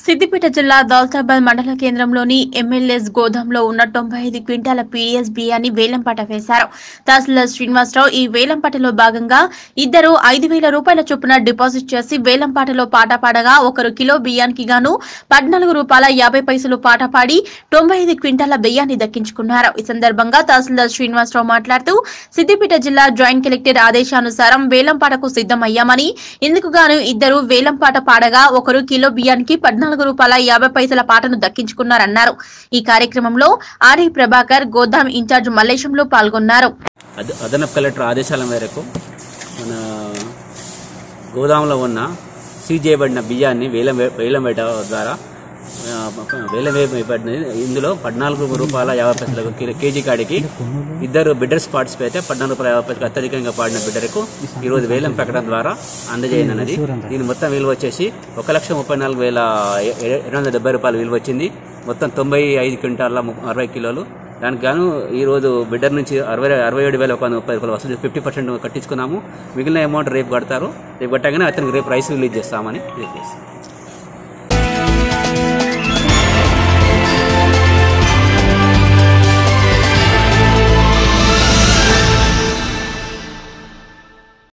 సిద్దిపేట జిల్లా దౌలతాబాద్ మండల కేంద్రంలోని ఎమ్మెల్యేస్ గోదాంలో ఉన్న తొంభై ఐదు క్వింటాల పీడీఎస్ బియ్యాన్ని వేలంపాట వేశారు తహసీల్దార్ శ్రీనివాసరావు ఈ వేలంపాటలో భాగంగా ఇద్దరు ఐదు వేల రూపాయల చొప్పున డిపాజిట్ చేసి వేలంపాటలో పాట పాడగా ఒకరు కిలో బియ్యానికి గాను పద్నాలుగు రూపాయల యాభై పైసలు పాట పాడి తొంభై ఐదు క్వింటాల బియ్యాన్ని దక్కించుకున్నారు ఈ సందర్భంగా తహసీల్దార్ శ్రీనివాసరావు మాట్లాడుతూ సిద్దిపేట జిల్లా జాయింట్ కలెక్టర్ ఆదేశానుసారం వేలంపాటకు సిద్ధమయ్యామని ఇందుకు గాను ఇద్దరు వేలంపాట పాడగా ఒకరు కిలో బియ్యానికి పద్నాలుగు రూపాయల యాభై పైసల పాటను దక్కించుకున్నారన్నారు ఈ కార్యక్రమంలో ఆర్ఈ ప్రభాకర్ గోదాం ఇన్ఛార్జ్ మల్లేశంలో పాల్గొన్నారు అద అదనపు కలెక్టర్ ఆదేశాల మేరకు మన గోదాంలో ఉన్న సీజ్ చేయబడిన బియ్యాన్ని వేలం వే- వేలం వేట ద్వారా ఆ, వేలం వేయబడినది ఇందులో పద్నాలుగు రూపాయల యాభై పైసలకు కిలో- కేజీ కాడికి ఇద్దరు బిడ్డర్స్ పార్టిసిపేట్ అయితే పద్నాలుగు రూపాయల యాభై పైసలకు అత్యధికంగా పాడిన బిడ్డరకు ఈరోజు వేలం ప్రకటన ద్వారా అందజేయనున్నది దీని మొత్తం విలువ వచ్చేసి ఒక లక్ష ముప్పై నాలుగు వేల ఎ- ఎ- రెండు వందల డెబ్బై రూపాయలు విలువ వచ్చింది మొత్తం తొంభై ఐదు క్వింటాల ము- అరవై కిలోలు దానికి గాను ఈ రోజు బిడ్డర్ నుంచి అరవై అరవై ఏడు వేల ఒక వంద ముప్పై రూపాయలు వసూలు ఫిఫ్టీ పర్సెంట్ కట్టించుకున్నాము మిగిలిన అమౌంట్ రేపు కడతారు రేపు కట్టగానే అతనికి రేపు రైస్ రిలీజ్ చేస్తామని రిలీజ్ చేస్తాం